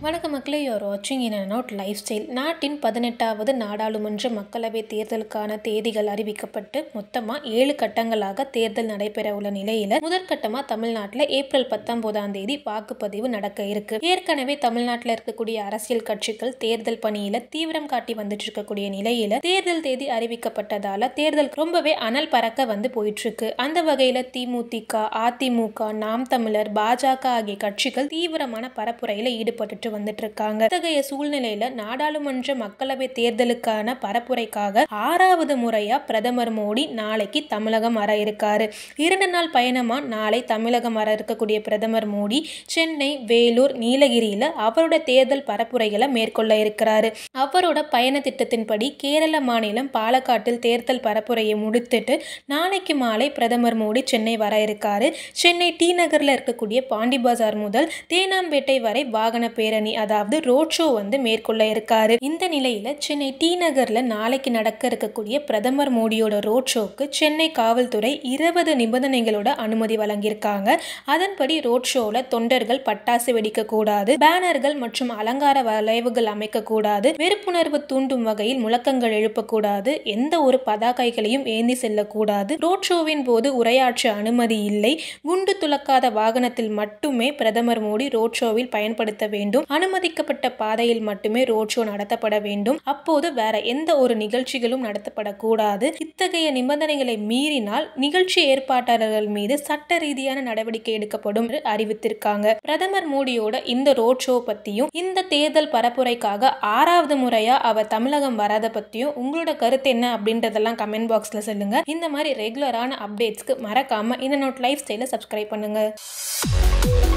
வணக்க மக்களே யோர் வாட்சிங் in and out lifestyle நாட்டின் பதினெட்டாவது நாடாளுமன்ற மக்களவை தேர்தலுக்கான தேதிகள் அறிவிக்கப்பட்டு மொத்தமாக ஏழு கட்டங்களாக தேர்தல் நடைபெற உள்ள நிலையில் முதற்கட்டமாக தமிழ்நாட்டில் ஏப்ரல் பத்தொன்பதாம் தேதி வாக்குப்பதிவு நடக்க இருக்கு ஏற்கனவே தமிழ்நாட்டில் இருக்கக்கூடிய அரசியல் கட்சிகள் தேர்தல் பணியில் தீவிரம் காட்டி வந்துட்டு இருக்கக்கூடிய நிலையில் தேர்தல் தேதி அறிவிக்கப்பட்டதால தேர்தல் ரொம்பவே அனல் பறக்க வந்து போயிட்டு இருக்கு அந்த வகையில் திமுக அதிமுக நாம் தமிழர் பாஜக ஆகிய கட்சிகள் தீவிரமான பரப்புரையில் ஈடுபட்டு வந்துட்டு இருக்காங்க இத்தகைய சூழ்நிலையில நாடாளுமன்ற மக்களவை தேர்தலுக்கான பரப்புரைக்காக ஆறாவது முறையா பிரதமர் மோடி நாளைக்கு தமிழகம் வர இருக்காரு இரண்டு நாள் பயணமா நாளை தமிழகம் வர இருக்கக்கூடிய பிரதமர் மோடி சென்னை வேலூர் நீலகிரியில அவரோட தேர்தல் பரப்புரைகளை மேற்கொள்ள இருக்கிறாரு அவரோட பயண திட்டத்தின்படி கேரள மாநிலம் பாலக்காட்டில் தேர்தல் பரப்புரையை முடித்துட்டு நாளைக்கு மாலை பிரதமர் மோடி சென்னை வர இருக்காரு சென்னை டி நகர்ல இருக்கக்கூடிய பாண்டி பஜார் முதல் தேனாம்பேட்டை வரை வாகன பேரணி அதாவது ரோட் ஷோ வந்து மேற்கொள்ள இருக்காரு இந்த நிலையில சென்னை டி நகர்ல நாளைக்கு நடக்க இருக்கக்கூடிய பிரதமர் மோடியோட ரோட் ஷோக்கு சென்னை காவல்துறை இருபது நிபந்தனைகளோட அனுமதி வழங்கியிருக்காங்க அதன்படி ரோட் ஷோல தொண்டர்கள் பட்டாசு வெடிக்க கூடாது பேனர்கள் மற்றும் அலங்கார வளைவுகள் அமைக்க கூடாது வெறுப்புணர்வு தூண்டும் வகையில் முழக்கங்கள் எழுப்பக்கூடாது எந்த ஒரு பதாகைகளையும் ஏந்தி செல்லக்கூடாது ரோட் ஷோவின் போது உரையாற்ற அனுமதி இல்லை குண்டு துளக்காத வாகனத்தில் மட்டுமே பிரதமர் மோடி ரோட் ஷோவில் பயன்படுத்த வேண்டும் அனுமதிக்கப்பட்ட பாதையில் மட்டுமே ரோட் ஷோ நடத்தப்பட வேண்டும் அப்போது வேற எந்த ஒரு நிகழ்ச்சிகளும் நடத்தப்படக்கூடாது இத்தகைய நிபந்தனைகளை மீறினால் நிகழ்ச்சி ஏற்பாட்டாளர்கள் மீது சட்ட ரீதியான நடவடிக்கை எடுக்கப்படும் என்று அறிவித்திருக்காங்க பிரதமர் மோடியோட இந்த ரோட் ஷோ பத்தியும் இந்த தேர்தல் பரப்புரைக்காக ஆறாவது முறையா அவர் தமிழகம் வராத பத்தியும் உங்களோட கருத்து என்ன அப்படின்றதெல்லாம் கமெண்ட் பாக்ஸ்ல சொல்லுங்க இந்த மாதிரி ரெகுலரான அப்டேட்ஸ்க்கு மறக்காம இந்த நோட் லைஃப் ஸ்டைல சப்ஸ்கிரைப் பண்ணுங்க